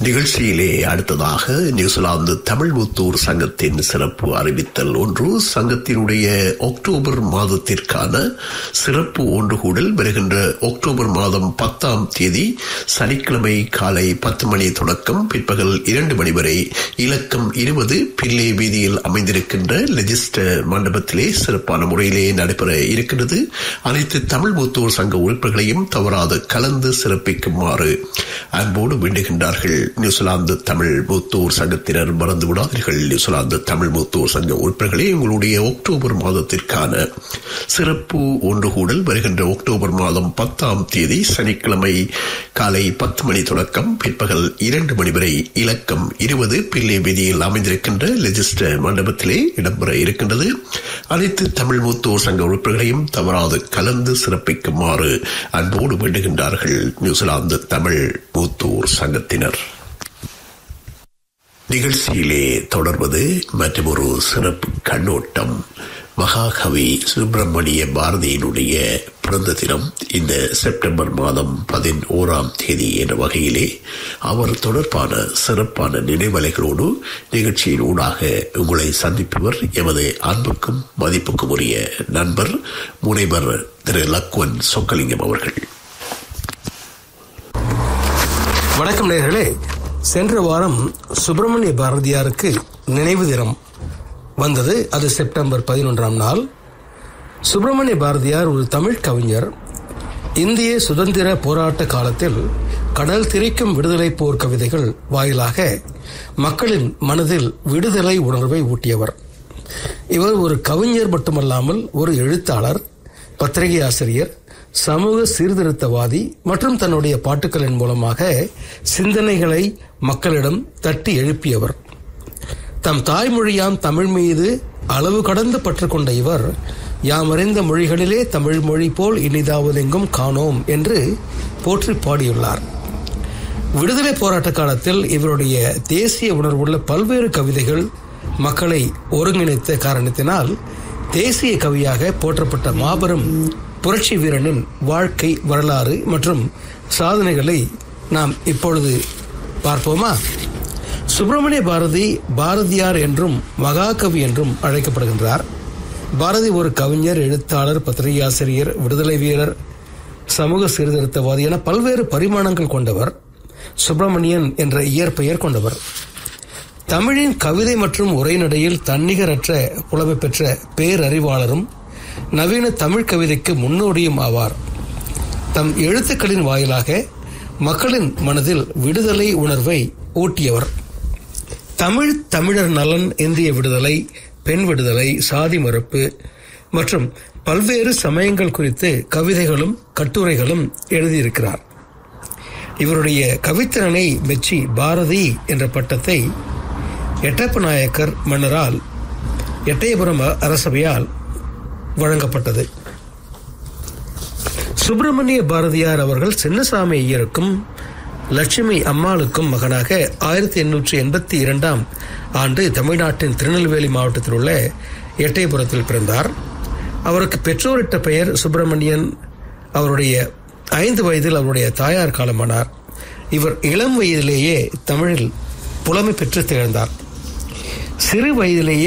நிகழ்ச்சியிலே அடுத்ததாக நியூசிலாந்து தமிழ் முத்தூர் சங்கத்தின் சிறப்பு அறிவித்தல் ஒன்று சங்கத்தினுடைய அக்டோபர் மாதத்திற்கான சிறப்பு ஒன்றுகூடல் வருகின்ற அக்டோபர் மாதம் பத்தாம் தேதி சனிக்கிழமை காலை பத்து மணி தொடக்கம் பிற்பகல் இரண்டு மணி வரை இலக்கம் இருபது பிள்ளை வீதியில் அமைந்திருக்கின்ற லெஜிஸ்டர் மண்டபத்திலே சிறப்பான முறையிலே நடைபெற இருக்கின்றது அனைத்து தமிழ் முத்தூர் சங்க உறுப்பினர்களையும் தவறாது கலந்து சிறப்பிக்குமாறு அன்போடு வேண்டுகின்றார்கள் நியூசிலாந்து தமிழ் மூத்தோர் சங்கத்தினர் மறந்து விடாதீர்கள் நியூசிலாந்து தமிழ் மூத்தோர் சங்க உறுப்பினர்களே உங்களுடைய அக்டோபர் மாதத்திற்கான சிறப்பு ஒன்றுகூடல் வருகின்ற அக்டோபர் மாதம் பத்தாம் தேதி சனிக்கிழமை காலை பத்து மணி தொடக்கம் பிற்பகல் இரண்டு மணி வரை இலக்கம் இருபது பிள்ளை வீதியில் அமைந்திருக்கின்ற லெஜிஸ்டர் மண்டபத்திலே இடம்பெற இருக்கின்றது அனைத்து தமிழ் மூத்தோர் சங்க உறுப்பினர்களையும் தவறாது கலந்து சிறப்பிக்குமாறு அன்போடு வேண்டுகின்றார்கள் நியூசிலாந்து தமிழ் மூத்தோர் சங்கத்தினர் நிகழ்ச்சியிலே தொடர்வது மற்றொரு சிறப்பு கண்ணோட்டம் மகாகவி சுப்பிரமணிய பாரதியினுடைய பிறந்த தினம் இந்த செப்டம்பர் மாதம் பதினோராம் தேதி என்ற வகையிலே அவர் தொடர்பான சிறப்பான நினைவலைகளோடு நிகழ்ச்சியின் ஊடாக உங்களை சந்திப்பவர் எமது அன்புக்கும் மதிப்புக்கும் உரிய நண்பர் முனைவர் திரு லக்வன் சொக்கலிங்கம் அவர்கள் வணக்கம் நேர்களே சென்ற வாரம் சுப்பிரமணிய பாரதியாருக்கு நினைவு தினம் வந்தது அது செப்டம்பர் பதினொன்றாம் நாள் சுப்பிரமணிய பாரதியார் ஒரு தமிழ் கவிஞர் இந்திய சுதந்திர போராட்ட காலத்தில் கடல் திரைக்கும் விடுதலை போர் கவிதைகள் வாயிலாக மக்களின் மனதில் விடுதலை உணர்வை ஊட்டியவர் இவர் ஒரு கவிஞர் மட்டுமல்லாமல் ஒரு எழுத்தாளர் பத்திரிகை ஆசிரியர் சமூக சீர்திருத்தவாதி மற்றும் தன்னுடைய பாட்டுக்களின் மூலமாக சிந்தனைகளை மக்களிடம் தட்டி எழுப்பியவர் தம் தாய்மொழியாம் தமிழ் மீது அளவு கடந்து பற்று கொண்ட இவர் யாம் அறிந்த மொழிகளிலே தமிழ் மொழி போல் இனிதாவதெங்கும் காணோம் என்று போற்றி பாடியுள்ளார் விடுதலை போராட்ட காலத்தில் இவருடைய தேசிய உணர்வுள்ள பல்வேறு கவிதைகள் மக்களை ஒருங்கிணைத்த காரணத்தினால் தேசிய கவியாக போற்றப்பட்ட மாபெரும் புரட்சி வீரனின் வாழ்க்கை வரலாறு மற்றும் சாதனைகளை நாம் இப்பொழுது பார்ப்போமா சுப்பிரமணிய பாரதி பாரதியார் என்றும் மகாகவி என்றும் அழைக்கப்படுகின்றார் பாரதி ஒரு கவிஞர் எழுத்தாளர் பத்திரிகை ஆசிரியர் விடுதலை வீரர் சமூக சீர்திருத்தவாதி என பல்வேறு பரிமாணங்கள் கொண்டவர் சுப்பிரமணியன் என்ற இயற்பெயர் கொண்டவர் தமிழின் கவிதை மற்றும் உரைநடையில் தன்னிகரற்ற புலமை பெற்ற பேரறிவாளரும் நவீன தமிழ் கவிதைக்கு முன்னோடியும் ஆவார் தம் எழுத்துக்களின் வாயிலாக மக்களின் மனதில் விடுதலை உணர்வை ஊட்டியவர் தமிழ் தமிழர் நலன் இந்திய விடுதலை பெண் விடுதலை சாதி மறுப்பு மற்றும் பல்வேறு சமயங்கள் குறித்து கவிதைகளும் கட்டுரைகளும் எழுதியிருக்கிறார் இவருடைய கவித்திறனை மெச்சி பாரதி என்ற பட்டத்தை எட்டப்ப நாயக்கர் மன்னரால் எட்டயபுரம் அரசவையால் வழங்கப்பட்டது சுப்பிரமணிய பாரதியார் அவர்கள் சின்னசாமி ஐயருக்கும் லட்சுமி அம்மாளுக்கும் மகனாக ஆயிரத்தி எண்ணூற்றி எண்பத்தி இரண்டாம் ஆண்டு தமிழ்நாட்டின் திருநெல்வேலி மாவட்டத்தில் உள்ள எட்டயபுரத்தில் பிறந்தார் அவருக்கு பெற்றோரிட்ட பெயர் சுப்பிரமணியன் அவருடைய ஐந்து வயதில் அவருடைய தாயார் காலமானார் இவர் இளம் வயதிலேயே தமிழில் புலமை பெற்று திகழ்ந்தார் சிறு வயதிலேயே